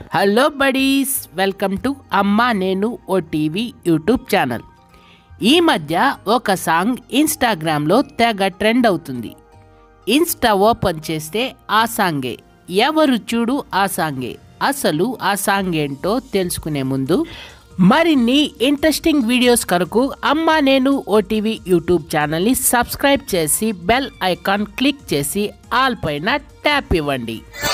hello buddies welcome to అమ్మ నేను ఓ TV YouTube channel ఈ మధ్య ఒక సాంగ్ ఇన్స్టాగ్రామ్లో తెగ ట్రెండ్ అవుతుంది ఇన్స్టా ఓపెన్ చేస్తే ఆ సాంగే ఎవరు చూడు ఆ సాంగే అసలు ఆ సాంగ్ ఏంటో తెలుసుకునే ముందు మరిన్ని ఇంట్రెస్టింగ్ వీడియోస్ కొరకు అమ్మ నేను ఓటీవీ యూట్యూబ్ ఛానల్ని సబ్స్క్రైబ్ చేసి బెల్ ఐకాన్ క్లిక్ చేసి ఆల్ పైన ట్యాప్ ఇవ్వండి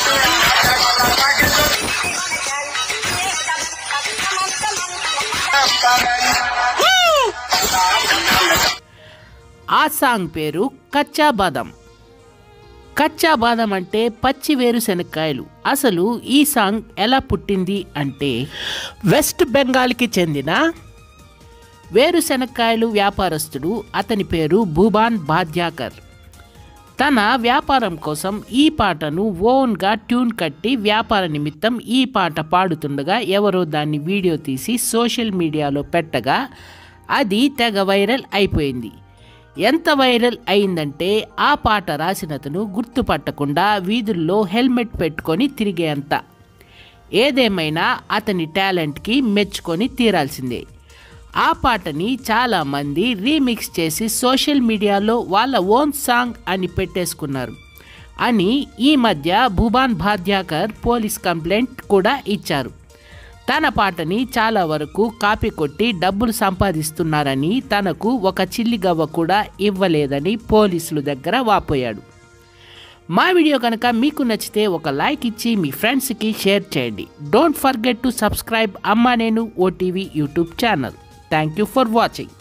ఆ సాంగ్ పేరు కచ్చా బాదం కచ్చా బాదం అంటే పచ్చి వేరుశనక్కాయలు అసలు ఈ సాంగ్ ఎలా పుట్టింది అంటే వెస్ట్ బెంగాల్కి చెందిన వేరుశనక్కాయలు వ్యాపారస్తుడు అతని పేరు భూబాన్ బాధ్యాకర్ తన వ్యాపారం కోసం ఈ పాటను ఓన్గా ట్యూన్ కట్టి వ్యాపార నిమిత్తం ఈ పాట పాడుతుండగా ఎవరో దాన్ని వీడియో తీసి సోషల్ మీడియాలో పెట్టగా అది తెగ వైరల్ అయిపోయింది ఎంత వైరల్ అయిందంటే ఆ పాట రాసినతను గుర్తుపట్టకుండా వీధుల్లో హెల్మెట్ పెట్టుకొని తిరిగేంత ఏదేమైనా అతని టాలెంట్కి మెచ్చుకొని తీరాల్సిందే ఆ పాటని చాలామంది రీమిక్స్ చేసి సోషల్ మీడియాలో వాళ్ళ ఓన్ సాంగ్ అని పెట్టేసుకున్నారు అని ఈ మధ్య భూబాన్ భాద్యాకర్ పోలీస్ కంప్లైంట్ కూడా ఇచ్చారు తన పాటని చాలా వరకు కాపీ కొట్టి డబ్బులు సంపాదిస్తున్నారని తనకు ఒక చిల్లిగవ్వ కూడా ఇవ్వలేదని పోలీసుల దగ్గర వాపోయాడు మా వీడియో కనుక మీకు నచ్చితే ఒక లైక్ ఇచ్చి మీ ఫ్రెండ్స్కి షేర్ చేయండి డోంట్ ఫర్గెట్ టు సబ్స్క్రైబ్ అమ్మా నేను OTV YouTube channel thank you for watching